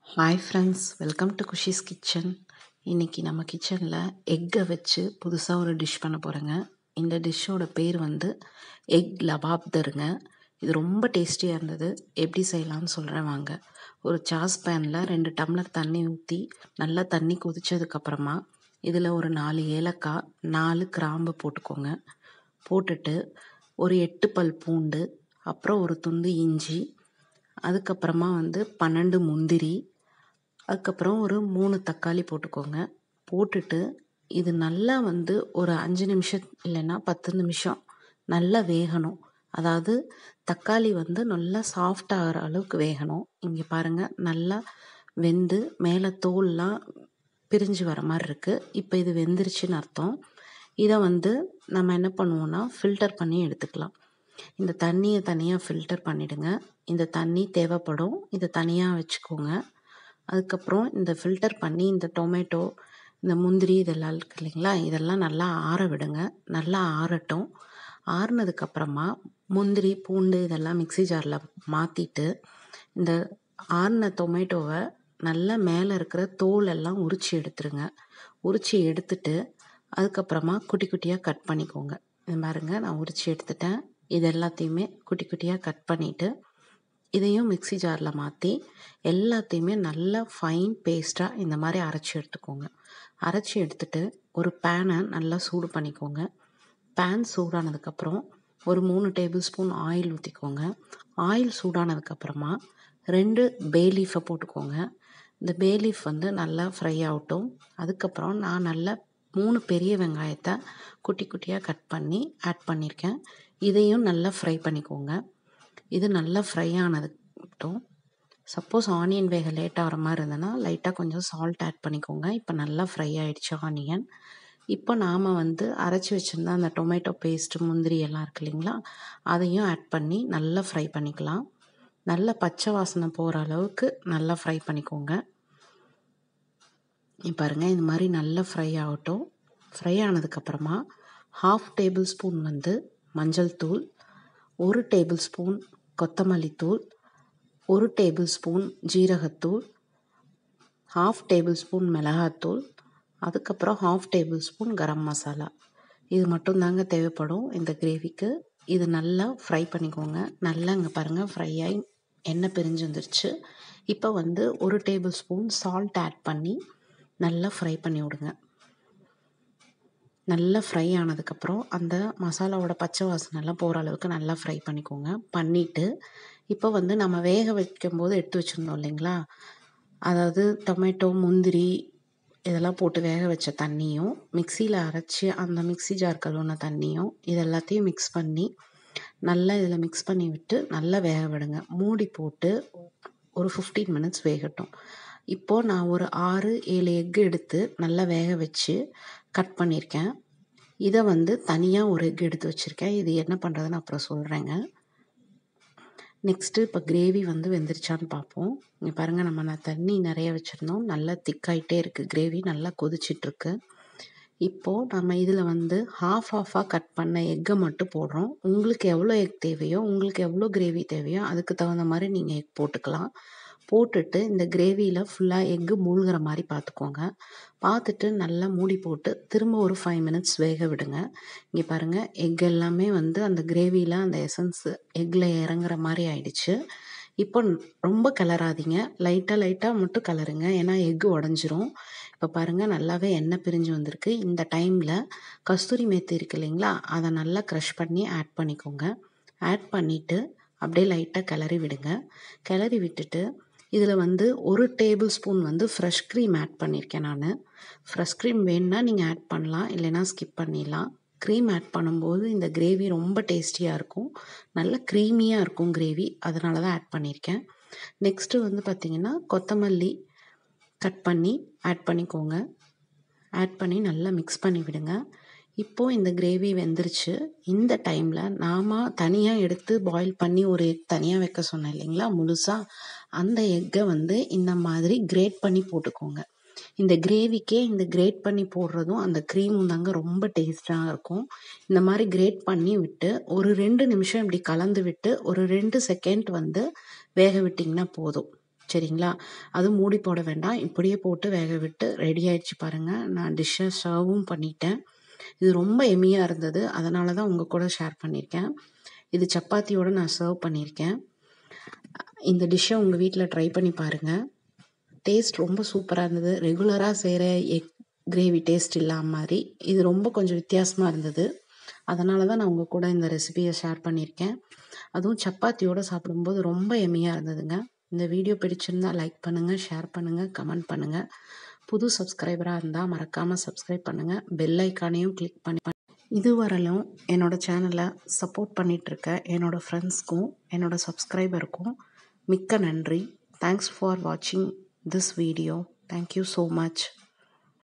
hi friends welcome to Kushi's kitchen இன்றைக்கி நம்ம கிச்சனில் எக்கை வச்சு புதுசாக ஒரு டிஷ் பண்ண போகிறேங்க இந்த டிஷ்ஷோட பேர் வந்து எக் லபாப்தருங்க இது ரொம்ப டேஸ்டியாக இருந்தது எப்படி செய்யலாம்னு சொல்கிறேன் வாங்க ஒரு சாஸ் பேனில் ரெண்டு டம்ளர் தண்ணி ஊற்றி நல்லா தண்ணி கொதிச்சதுக்கப்புறமா இதில் ஒரு நாலு ஏலக்காய் நாலு கிராம்பு போட்டுக்கோங்க போட்டுட்டு ஒரு எட்டு பல் பூண்டு அப்புறம் ஒரு துண்டு இஞ்சி அதுக்கப்புறமா வந்து பன்னெண்டு முந்திரி அதுக்கப்புறம் ஒரு மூணு தக்காளி போட்டுக்கோங்க போட்டுட்டு இது நல்லா வந்து ஒரு அஞ்சு நிமிஷம் இல்லைன்னா பத்து நிமிஷம் நல்லா வேகணும் அதாவது தக்காளி வந்து நல்லா சாஃப்ட் ஆகிற அளவுக்கு வேகணும் இங்கே பாருங்கள் நல்லா வெந்து மேலே தோல்லாம் பிரிஞ்சு வர மாதிரி இருக்குது இப்போ இது வெந்துருச்சுன்னு அர்த்தம் இதை வந்து நம்ம என்ன பண்ணுவோன்னா ஃபில்டர் பண்ணி எடுத்துக்கலாம் இந்த தண்ணியை தனியாக ஃபில்டர் பண்ணிவிடுங்க இந்த தண்ணி தேவைப்படும் இதை தனியாக வச்சுக்கோங்க அதுக்கப்புறம் இந்த ஃபில்டர் பண்ணி இந்த டொமேட்டோ இந்த முந்திரி இதெல்லாம் இருக்கு இல்லைங்களா இதெல்லாம் நல்லா ஆற விடுங்க நல்லா ஆறட்டும் ஆறுனதுக்கப்புறமா முந்திரி பூண்டு இதெல்லாம் மிக்சி ஜாரில் மாற்றிட்டு இந்த ஆறின டொமேட்டோவை நல்லா மேலே இருக்கிற தோல் எல்லாம் உரித்து எடுத்துருங்க உரித்து எடுத்துட்டு அதுக்கப்புறமா குட்டி குட்டியாக கட் பண்ணிக்கோங்க இது பாருங்க நான் உரித்து எடுத்துட்டேன் இது எல்லாத்தையுமே குட்டி குட்டியாக கட் பண்ணிவிட்டு இதையும் மிக்சி ஜாரில் மாற்றி எல்லாத்தையுமே நல்லா ஃபைன் பேஸ்ட்டாக இந்த மாதிரி அரைச்சி எடுத்துக்கோங்க அரைச்சி எடுத்துட்டு ஒரு பேனை நல்லா சூடு பண்ணிக்கோங்க பேன் சூடானதுக்கப்புறம் ஒரு மூணு டேபிள் ஸ்பூன் ஆயில் ஊற்றிக்கோங்க ஆயில் சூடானதுக்கப்புறமா ரெண்டு பே லீஃபை போட்டுக்கோங்க இந்த பே லீஃப் வந்து நல்லா ஃப்ரை ஆகட்டும் அதுக்கப்புறம் நான் நல்லா மூணு பெரிய வெங்காயத்தை குட்டி குட்டியாக கட் பண்ணி ஆட் பண்ணியிருக்கேன் இதையும் நல்லா ஃப்ரை பண்ணிக்கோங்க இது நல்லா ஃப்ரை ஆனதுக்கட்டும் சப்போஸ் ஆனியன் வேக லேட் ஆகிற மாதிரி இருந்ததுன்னா லைட்டாக கொஞ்சம் சால்ட் ஆட் பண்ணிக்கோங்க இப்போ நல்லா ஃப்ரை ஆகிடுச்சு ஆனியன் இப்போ நாம் வந்து அரைச்சி வச்சுருந்த அந்த டொமேட்டோ பேஸ்ட்டு முந்திரி எல்லாம் இருக்கு இல்லைங்களா அதையும் ஆட் பண்ணி நல்லா ஃப்ரை பண்ணிக்கலாம் நல்ல பச்சை வாசனை போகிற அளவுக்கு நல்லா ஃப்ரை பண்ணிக்கோங்க பாருங்கள் இந்த மாதிரி நல்லா ஃப்ரை ஆகட்டும் ஃப்ரை ஆனதுக்கப்புறமா ஹாஃப் டேபிள் ஸ்பூன் வந்து மஞ்சள் தூள் ஒரு டேபிள் ஸ்பூன் கொத்தமல்லி தூள் ஒரு டேபிள் ஸ்பூன் ஜீரகத்தூள் ஹாஃப் டேபிள் ஸ்பூன் மிளகாத்தூள் அதுக்கப்புறம் half tablespoon garam masala இது மட்டும்தாங்க தேவைப்படும் இந்த கிரேவிக்கு இது நல்லா ஃப்ரை பண்ணிக்கோங்க நல்லா இங்கே பாருங்கள் ஃப்ரை ஆகி எண்ணெய் பிரிஞ்சு வந்துருச்சு இப்போ வந்து ஒரு டேபிள் ஸ்பூன் சால்ட் ஆட் பண்ணி நல்லா ஃப்ரை பண்ணி விடுங்க நல்லா ஃப்ரை ஆனதுக்கப்புறம் அந்த மசாலாவோட பச்சை வாசனைலாம் போகிற அளவுக்கு நல்லா ஃப்ரை பண்ணிக்கோங்க பண்ணிவிட்டு இப்போ வந்து நம்ம வேக வைக்கும்போது எடுத்து வச்சுருந்தோம் இல்லைங்களா அதாவது டொமேட்டோ முந்திரி இதெல்லாம் போட்டு வேக வச்ச தண்ணியும் மிக்சியில் அரைச்சி அந்த மிக்சி ஜார் கழுவுன தண்ணியும் இது எல்லாத்தையும் மிக்ஸ் பண்ணி நல்லா இதில் மிக்ஸ் பண்ணி விட்டு நல்லா வேக விடுங்க மூடி போட்டு ஒரு ஃபிஃப்டீன் மினிட்ஸ் வேகட்டும் இப்போது நான் ஒரு ஆறு ஏழு எக்கு எடுத்து நல்லா வேக வச்சு கட் பண்ணியிருக்கேன் இதை வந்து தனியாக ஒரு எக் எடுத்து வச்சுருக்கேன் இது என்ன பண்ணுறதுன்னு அப்புறம் சொல்கிறேங்க நெக்ஸ்ட்டு இப்போ கிரேவி வந்து வெந்துருச்சான்னு பார்ப்போம் இங்கே பாருங்கள் நம்ம நான் தண்ணி நிறைய வச்சுருந்தோம் நல்லா திக்காயிட்டே இருக்குது கிரேவி நல்லா கொதிச்சிட்ருக்கு இப்போது நம்ம இதில் வந்து ஹாஃப் ஆஃபாக கட் பண்ண எக்கை மட்டும் போடுறோம் உங்களுக்கு எவ்வளோ எக் தேவையோ உங்களுக்கு எவ்வளோ கிரேவி தேவையோ அதுக்கு தகுந்த மாதிரி நீங்கள் எக் போட்டுக்கலாம் போட்டுட்டு இந்த கிரேவியில் ஃபுல்லாக எக்கு மூழ்கிற மாதிரி பார்த்துக்கோங்க பார்த்துட்டு நல்லா மூடி போட்டு திரும்ப ஒரு ஃபைவ் மினிட்ஸ் வேக விடுங்க இங்கே பாருங்கள் எக் எல்லாமே வந்து அந்த கிரேவியில் அந்த எசன்ஸ் எக்கில் இறங்குற மாதிரி ஆயிடுச்சு இப்போ ரொம்ப கிளறாதீங்க லைட்டாக லைட்டாக மட்டும் கிளறுங்க ஏன்னா எக்கு உடஞ்சிரும் இப்போ பாருங்கள் நல்லாவே எண்ணெய் பிரிஞ்சு வந்திருக்கு இந்த டைமில் கஸ்தூரி மேத்தி இருக்கு இல்லைங்களா அதை நல்லா க்ரஷ் பண்ணி ஆட் பண்ணிக்கோங்க ஆட் பண்ணிவிட்டு அப்படியே லைட்டாக கிளறி விடுங்க கிளறி விட்டுட்டு இதில் வந்து ஒரு டேபிள் ஸ்பூன் வந்து ஃப்ரெஷ் க்ரீம் ஆட் பண்ணியிருக்கேன் நான் ஃப்ரெஷ் க்ரீம் வேணுன்னா நீங்கள் ஆட் பண்ணலாம் இல்லைனா ஸ்கிப் பண்ணிடலாம் க்ரீம் ஆட் பண்ணும்போது இந்த கிரேவி ரொம்ப டேஸ்டியாக இருக்கும் நல்ல க்ரீமியாக இருக்கும் கிரேவி அதனால தான் ஆட் பண்ணியிருக்கேன் நெக்ஸ்ட்டு வந்து பார்த்திங்கன்னா கொத்தமல்லி கட் பண்ணி ஆட் பண்ணிக்கோங்க ஆட் பண்ணி நல்லா மிக்ஸ் பண்ணி விடுங்க இப்போது இந்த கிரேவி வெந்துருச்சு இந்த டைமில் நாம் தனியாக எடுத்து பாயில் பண்ணி ஒரு எக் தனியாக வைக்க சொன்னேன் இல்லைங்களா முழுசாக அந்த எக்கை வந்து இந்த மாதிரி கிரேட் பண்ணி போட்டுக்கோங்க இந்த கிரேவிக்கே இந்த கிரேட் பண்ணி போடுறதும் அந்த க்ரீமும் தாங்க ரொம்ப டேஸ்ட்டாக இருக்கும் இந்த மாதிரி கிரேட் பண்ணி விட்டு ஒரு ரெண்டு நிமிஷம் இப்படி கலந்து விட்டு ஒரு ரெண்டு செகண்ட் வந்து வேக விட்டிங்கன்னா போதும் சரிங்களா அதுவும் மூடி போட வேண்டாம் இப்படியே போட்டு வேக விட்டு ரெடி ஆயிடுச்சு பாருங்கள் நான் டிஷ்ஷை சர்வும் பண்ணிட்டேன் இது ரொம்ப எம்மியாக இருந்தது அதனால தான் உங்கள் கூட ஷேர் பண்ணியிருக்கேன் இது சப்பாத்தியோடு நான் சர்வ் பண்ணியிருக்கேன் இந்த டிஷ்ஷை உங்கள் வீட்டில் ட்ரை பண்ணி பாருங்கள் டேஸ்ட் ரொம்ப சூப்பராக இருந்தது ரெகுலராக செய்கிற எக் கிரேவி டேஸ்ட் இல்லாம மாதிரி இது ரொம்ப கொஞ்சம் வித்தியாசமாக இருந்தது அதனால தான் நான் உங்கள் கூட இந்த ரெசிபியை ஷேர் பண்ணியிருக்கேன் அதுவும் சப்பாத்தியோடு சாப்பிடும்போது ரொம்ப எம்மியாக இருந்ததுங்க இந்த வீடியோ பிடிச்சிருந்தா லைக் பண்ணுங்கள் ஷேர் பண்ணுங்கள் கமெண்ட் பண்ணுங்கள் புது சப்ஸ்கிரைபராக இருந்தால் மறக்காமல் சப்ஸ்கிரைப் பண்ணுங்கள் பெல் ஐக்கானையும் கிளிக் பண்ணி இதுவரையிலும் என்னோடய சேனலை சப்போர்ட் பண்ணிகிட்ருக்க என்னோடய ஃப்ரெண்ட்ஸ்க்கும் என்னோடய சப்ஸ்கிரைபருக்கும் மிக்க நன்றி தேங்க்ஸ் ஃபார் வாட்சிங் this video thank you so much